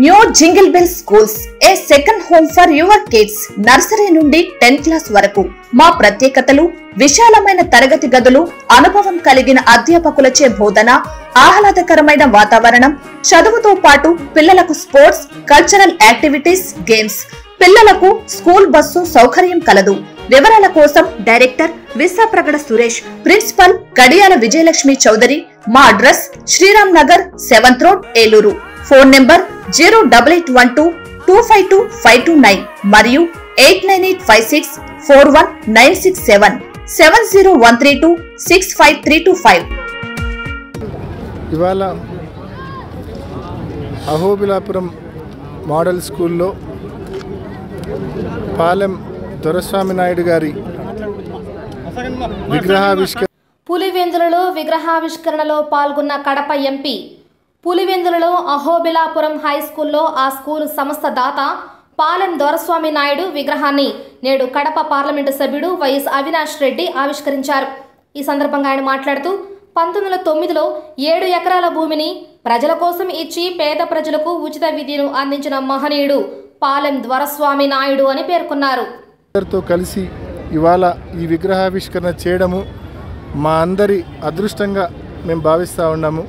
new jingle bell schools a second home for your kids nursery నుండి tenth class వరకు మా ప్రత్యేకతలు విశాలమైన తరగతి గదులు అనుభవం కలిగిన అధ్యాపకులచే బోధన ఆహ్లాదకరమైన వాతావరణం చదువుతో పాటు పిల్లలకు స్పోర్ట్స్ కల్చరల్ యాక్టివిటీస్ గేమ్స్ పిల్లలకు స్కూల్ బస్సు సౌకర్యం కలదు వివరాల కోసం డైరెక్టర్ విశాప్రగడ సురేష్ ప్రిన్సిపల్ కడియాల విజయలక్ష్మి చౌదరి మా address Sriram Nagar seventh road Eluru phone number zero double eight one two two five two five two nine మరియు eight nine eight five six four one nine six seven seven zero one three two six five three two five ఇవాళ Ahobilapuram model స్కూల్లో పాలెం దొరస్వామి నాయుడు గారి విగ్రహావిష్కరణ పులివెందులలో విగ్రహావిష్కరణలో పాల్గొన్న Kadapa MP పులివెందులలో Ahobilapuram high స్కూల్లో ఆ స్కూలు సంస్థ దాత పాలెం దొరస్వామి నాయుడు విగ్రహాన్ని నేడు కడప పార్లమెంటు సభ్యుడు వైఎస్ అవినాష్ రెడ్డి ఆవిష్కరించారు ఈ సందర్భంగా ఆయన మాట్లాడుతూ పంతొమ్మిది వందల తొమ్మిదిలో ఏడు ఎకరాల భూమిని ప్రజల కోసం ఇచ్చి పేద ప్రజలకు ఉచిత విద్యను అందించిన మహనీయుడు పాలెం దొరస్వామి నాయుడు అని పేర్కొన్నారు అందరితో కలిసి ఇవాళ ఈ విగ్రహావిష్కరణ చేయడము మా అందరి అదృష్టంగా మేము భావిస్తూ ఉన్నాము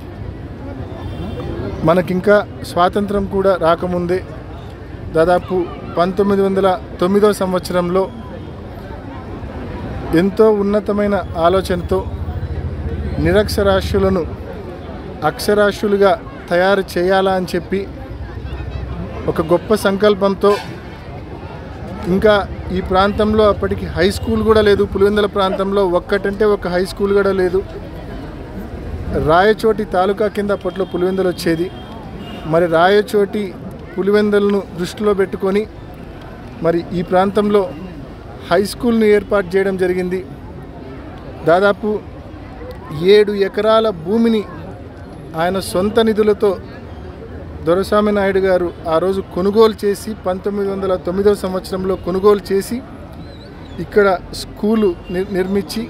మనకింకా స్వాతంత్రం కూడా రాకముందే దాదాపు పంతొమ్మిది వందల తొమ్మిదో సంవత్సరంలో ఎంతో ఉన్నతమైన ఆలోచనతో నిరక్షరాస్యులను అక్షరాస్యులుగా తయారు చేయాలా అని చెప్పి ఒక గొప్ప సంకల్పంతో ఇంకా ఈ ప్రాంతంలో అప్పటికి హై స్కూల్ కూడా లేదు పులివెందుల ప్రాంతంలో ఒక్కటంటే ఒక హై స్కూల్ కూడా లేదు రాయచోటి తాలూకా కింద అప్పట్లో పులివెందులు వచ్చేది మరి రాయచోటి పులివెందులను దృష్టిలో పెట్టుకొని మరి ఈ ప్రాంతంలో హై స్కూల్ను ఏర్పాటు చేయడం జరిగింది దాదాపు ఏడు ఎకరాల భూమిని ఆయన సొంత నిధులతో దొరస్వామి నాయుడు గారు ఆ రోజు కొనుగోలు చేసి పంతొమ్మిది వందల తొమ్మిదవ సంవత్సరంలో కొనుగోలు చేసి ఇక్కడ స్కూలు నిర్- నిర్మించి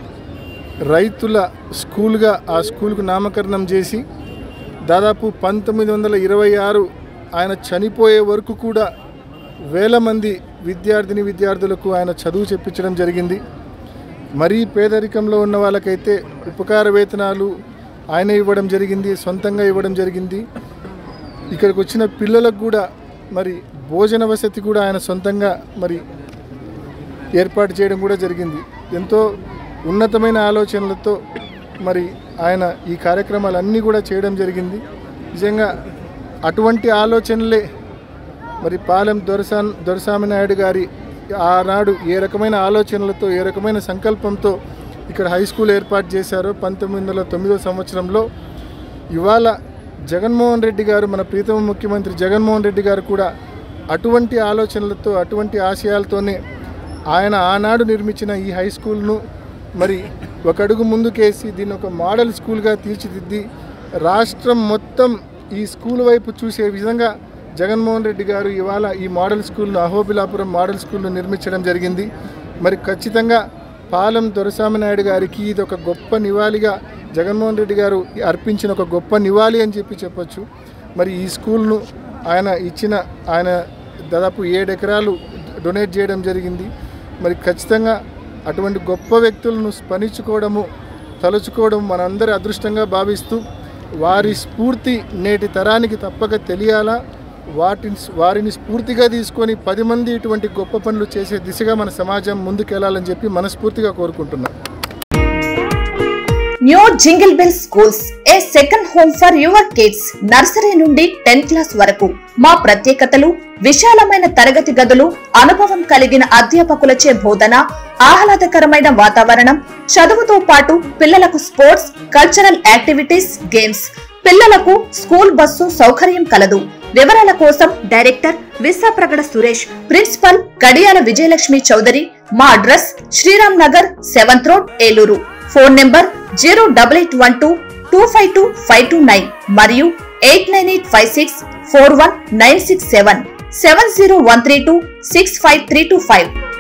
రైతుల స్కూల్గా ఆ స్కూల్కు నామకరణం చేసి దాదాపు పంతొమ్మిది వందల ఇరవై ఆరు ఆయన చనిపోయే వరకు కూడా వేల మంది విద్యార్థిని విద్యార్థులకు ఆయన చదువు చెప్పించడం జరిగింది మరీ పేదరికంలో ఉన్న వాళ్ళకైతే ఉపకార వేతనాలు ఆయన ఇవ్వడం జరిగింది సొంతంగా ఇవ్వడం జరిగింది ఇక్కడికి వచ్చిన పిల్లలకు కూడా మరి భోజన వసతి కూడా ఆయన సొంతంగా మరి ఏర్పాటు చేయడం కూడా జరిగింది ఎంతో ఉన్నతమైన ఆలోచనలతో మరి ఆయన ఈ కార్యక్రమాలన్నీ కూడా చేయడం జరిగింది నిజంగా అటువంటి ఆలోచనలే మరి పాలెం దొరసా దొరసామి నాయుడు గారి ఆనాడు ఏ రకమైన ఆలోచనలతో ఏ రకమైన సంకల్పంతో ఇక్కడ హై స్కూల్ ఏర్పాటు చేశారో పంతొమ్మిది వందల తొమ్మిదో సంవత్సరంలో ఇవాళ జగన్మోహన్ రెడ్డి గారు మన ప్రీతమ ముఖ్యమంత్రి జగన్మోహన్ రెడ్డి గారు కూడా అటువంటి ఆలోచనలతో అటువంటి ఆశయాలతోనే ఆయన ఆనాడు నిర్మించిన ఈ హై స్కూల్ను మరి ఒక అడుగు ముందుకేసి దీన్ని ఒక మోడల్ స్కూల్గా తీర్చిదిద్ది రాష్ట్రం మొత్తం ఈ స్కూల్ వైపు చూసే విధంగా జగన్మోహన్ రెడ్డి గారు ఇవాళ ఈ మోడల్ స్కూల్ను అహోబిలాపురం మోడల్ స్కూల్ను నిర్మించడం జరిగింది మరి ఖచ్చితంగా పాలెం దొరస్వామి నాయుడు గారికి ఇది ఒక గొప్ప నివాళిగా జగన్మోహన్ రెడ్డి గారు అర్పించిన ఒక గొప్ప నివాళి అని చెప్పి చెప్పొచ్చు మరి ఈ స్కూల్ను ఆయన ఇచ్చిన ఆయన దాదాపు ఏడు ఎకరాలు డొనేట్ చేయడం జరిగింది మరి ఖచ్చితంగా అటువంటి గొప్ప వ్యక్తులను స్మరించుకోవడము తలుచుకోవడం మనందరి అదృష్టంగా భావిస్తూ వారి స్ఫూర్తి నేటి తరానికి తప్పక తెలియాలా వాటిని వారిని స్ఫూర్తిగా తీసుకొని పది మంది ఇటువంటి గొప్ప పనులు చేసే దిశగా మన సమాజం ముందుకెళ్లాలని చెప్పి మనస్ఫూర్తిగా కోరుకుంటున్నాను new jingle bell schools a second home for your kids nursery నుండి టెన్త్ క్లాస్ వరకు మా ప్రత్యేకతలు విశాలమైన తరగతి గదులు అనుభవం కలిగిన అధ్యాపకులచే బోధన ఆహ్లాదకరమైన వాతావరణం చదువుతో పాటు పిల్లలకు స్పోర్ట్స్ కల్చరల్ యాక్టివిటీస్ గేమ్స్ పిల్లలకు స్కూల్ బస్సు సౌకర్యం కలదు వివరాల కోసం డైరెక్టర్ విశాప్రగడ సురేష్ ప్రిన్సిపల్ కడియాల విజయలక్ష్మి చౌదరి మా address Sriram Nagar seventh road Eluru phone number zero double eight one two two five two five two nine మరియు eight nine eight five six four one nine six seven seven zero one three two six five three two five